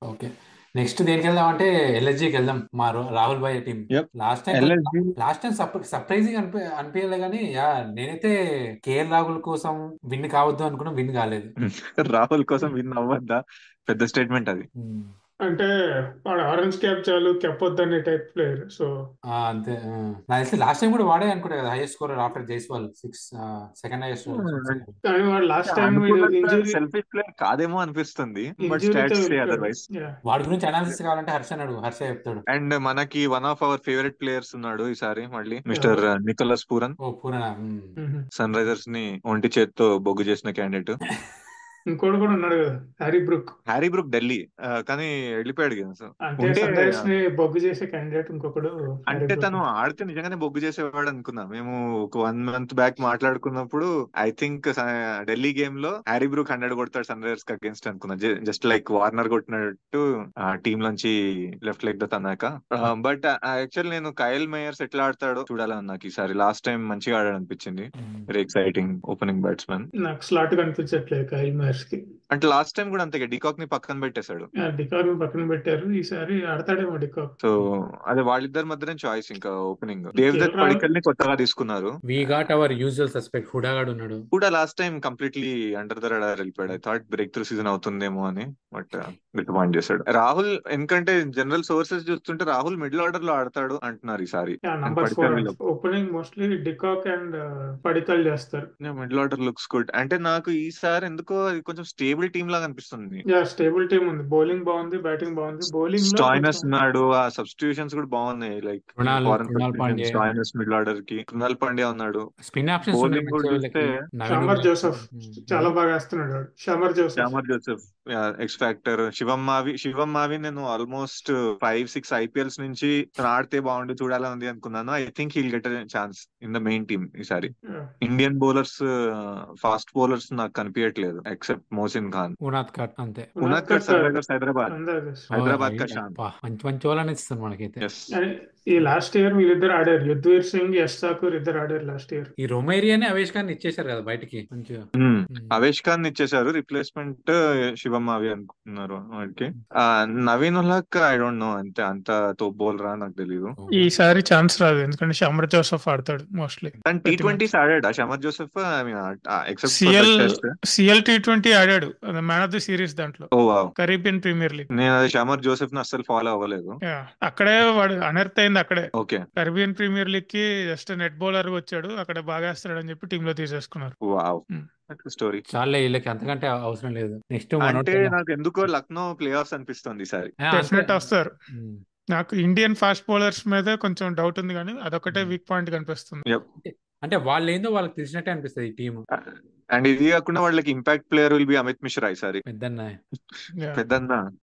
Okay next దేనికి వెళ్దాం అంటే ఎల్ఎస్జికి వెళ్దాం మా రో- రాహుల్ భాయ్ team Yep. Last time LSG last time surprising అనిపి అనిపించలే కానీ యా నేనైతే కేఎల్ రాహుల్ కోసం విన్ కావద్దు అనుకున్నా విన్ కాలేదు రాహుల్ కోసం విన్ అవ్వద్దా పెద్ద స్టేట్మెంట్ అది ఉమ్. అంటే వాడు ఆరెంజ్ క్యాప్ చాలు కెప్ వద్దనే టైప్ ప్లేయర్ సో ఆ, అంతే ఆ. నాకు తెలిసి లాస్ట్ టైం కూడా వాడే అనుకుంటా కదా highest score after Jaiswal six second highest కానీ వాడు last time injury selfish player కాదేమో అనిపిస్తుంది బట్ ఇంజురీతో స్టాట్స్ సే అదర్వైజ్ వాడి గురించి అనాలిసిస్ కావాలంటే హర్ష అడుగు హర్ష చెప్తాడు అండ్ మనకి one of our favourite players ఉన్నాడు ఈసారి మళ్ళీ మిస్టర్ నికోలస్ పూరన్ ఓ పూరణ ఉమ్. సన్ రైజర్స్ ని ఒంటి చేత్తో బొగ్గు చేసిన క్యాండిడేట్ ఇంకోటి కూడా ఉన్నాడు కదా Harry Brook Harry Brook Delhi ఆ, కానీ వెళ్ళిపోయాడు కదా సో అంటే ఉంటే సన్ రైజర్స్ ని బొగ్గు చేసే క్యాండిడేట్ ఇంకొకడు హ్యారీ అంటే బ్రూక్ తను ఆడితే నిజంగానే బొగ్గు చేసేవాడు అనుకున్నా మేము ఒక వన్ మంత్ బ్యాక్ మాట్లాడుకున్నప్పుడు ఐ థింక్ ఢిల్లీ గేమ్ లో హ్యారీ బ్రూక్ హండ్రెడ్ కొడతాడు సన్ రైజర్స్ కి అగేన్స్ట్ అనుకున్నా జస్ట్ లైక్ వార్నర్ కొట్టినట్టు టీమ్ నుంచి లెఫ్ట్ లెగ్ తో తన్నాక బట్ యాక్చువల్ నేను కైల్ మేయర్స్ ఎట్లా ఆడతాడో చూడాలని నాకు ఈసారి లాస్ట్ టైం మంచిగా ఆడాడు అనిపించింది um. Very exciting opening batsmen నాకు స్లాట్ కనిపించట్లేదు కైల్ మేయర్స్ కి అంటే లాస్ట్ టైం కూడా అంతే డికాక్ ని పక్కన పెట్టేశాడు డికాక్ పక్కన పెట్టారు ఈసారి ఆడతాడేమో డికాక్ సో అదే వాళ్ళిద్దరి మధ్యనే చాయిస్ ఇంకా opening Devdutt KL Padikkal ని కొత్తగా తీసుకున్నారు we got our usual suspect హుడాగాడు ఉన్నాడు కూడా last time completely under the radar వెళ్ళిపోయాడు I thought breakthrough season అవుతుందేమో అని బట్ డిసప్పాయింట్ చేశాడు రాహుల్ ఎందుకంటే జనరల్ సోర్సెస్ చూస్తుంటే రాహుల్ మిడిల్ ఆర్డర్ లో ఆడతాడు అంటున్నారు ఈసారి నంబర్ పడికల్ ఫోర్ వీళ్ళు- opening mostly de Kock and Padikkal చేస్తారు మిడిల్ ఆర్డర్ లుక్స్ గుడ్ అంటే నాకు ఈసారి ఎందుకో అది కొంచెం స్టేబుల్ టీమ్ లాగా అనిపిస్తుంది యా స్టేబుల్ టీమ్ ఉంది బౌలింగ్ బాగుంది బ్యాటింగ్ బాగుంది బౌలింగ్ లో స్టాయినస్ కొంచెం ఉన్నాడు ఆ సబ్స్టిట్యూషన్స్ కూడా బాగున్నాయి like Krunal foreign Krunal Pandya Stoinis middle order కి కృణాల్ పాండ్యా ఉన్నాడు స్పిన్ ఆప్షన్స్ ఉన్నాయి బౌలింగ్ కూడా మంచిగా వీళ్ళకి చూస్తే నవీన్ షమర్ జోసెఫ్ ఉమ్. చాలా బాగా వేస్తున్నాడు వాడు. Shamar Joseph Shamar Joseph X factor Shivam Mavi Shivam మావి నేను ఆల్మోస్ట్ ఫైవ్ సిక్స్ ఐపీఎల్స్ నుంచి తను ఆడితే బాగుండి చూడాలని ఉంది అనుకున్నాను I think he'll get chance in the main team ఈసారి Yeah. Indian bowlers fast bowlers నాకు కనిపించట్లేదు ఎక్సెప్ట్ మోసిన్ ఖాన్ ఉనాద్ కట్ అంతే Unadkat Sunrisers Hyderabad అందరూ హైదరాబాద్ కా ఓ, షాన్ అబ్బా, మంచి మంచి వాళ్ళని ఇస్తారు మనకైతే ఎస్ అని ఈ లాస్ట్ ఇయర్ వీళ్ళిద్దరు ఆడారు యుద్ధవీర్ సింగ్ యశ్ ఠాకూర్ ఇద్దరు ఆడారు లాస్ట్ ఇయర్ ఈ రొమేరియాని అవేష్ ఖాన్ ఇచ్చేశారు కదా బయటికి మంచిగా ఉమ్. అవేష్ ఖాన్ ఇచ్చేశారు రిప్లేస్మెంట్ శివం మావి అనుకుంటున్నారు వాడికి ఆ, Naveen ul Haq I don't know అంతే అంత తో బౌలరా నాకు తెలియదు ఈసారి ఛాన్స్ రాదు ఎందుకంటే షమర్ జోసెఫ్ ఆడతాడు మోస్ట్లీ అండ్ టీ ట్వంటీస్ ఆడాడా Shamar Joseph I mean except CL test CL T twenty ఆడాడు మ్యాన్ ఆఫ్ ది సిరీస్ దాంట్లో oh wow Caribbean Premier League నేను అది షమర్ జోసెఫ్ ని అస్సలు ఫాలో అవ్వలేదు అక్కడే వాడు అనర్త్ అయింది అక్కడే ఓకే కరీబియన్ ప్రీమియర్ లీగ్ కి జస్ట్ నెట్ బౌలర్ వచ్చాడు అక్కడ బాగా వేస్తాడని చెప్పి టీమ్ లో తీసేసుకున్నారు వావ్ Hmm. స్టోరీ చాలే వీళ్ళకి అంతకంటే అవసరం లేదు నెక్స్ట్ అంటే నాకు ఎందుకో లక్నో ప్లే ఆఫ్స్ అనిపిస్తుంది ఈసారి డెఫినెట్ వస్తారు నాకు ఇండియన్ ఫాస్ట్ బౌలర్స్ మీద కొంచెం డౌట్ ఉంది కానీ అదొకటే Hmm. వీక్ పాయింట్ కనిపిస్తుంది Yep. అంటే వాళ్ళు ఏందో వాళ్ళకి తెలిసినట్టే అనిపిస్తుంది ఈ టీం అండ్ ఇది కాకుండా వాళ్ళకి impact player will be Amit Mishra ఈసారి పెద్దన్న Yeah. పెద్దన్న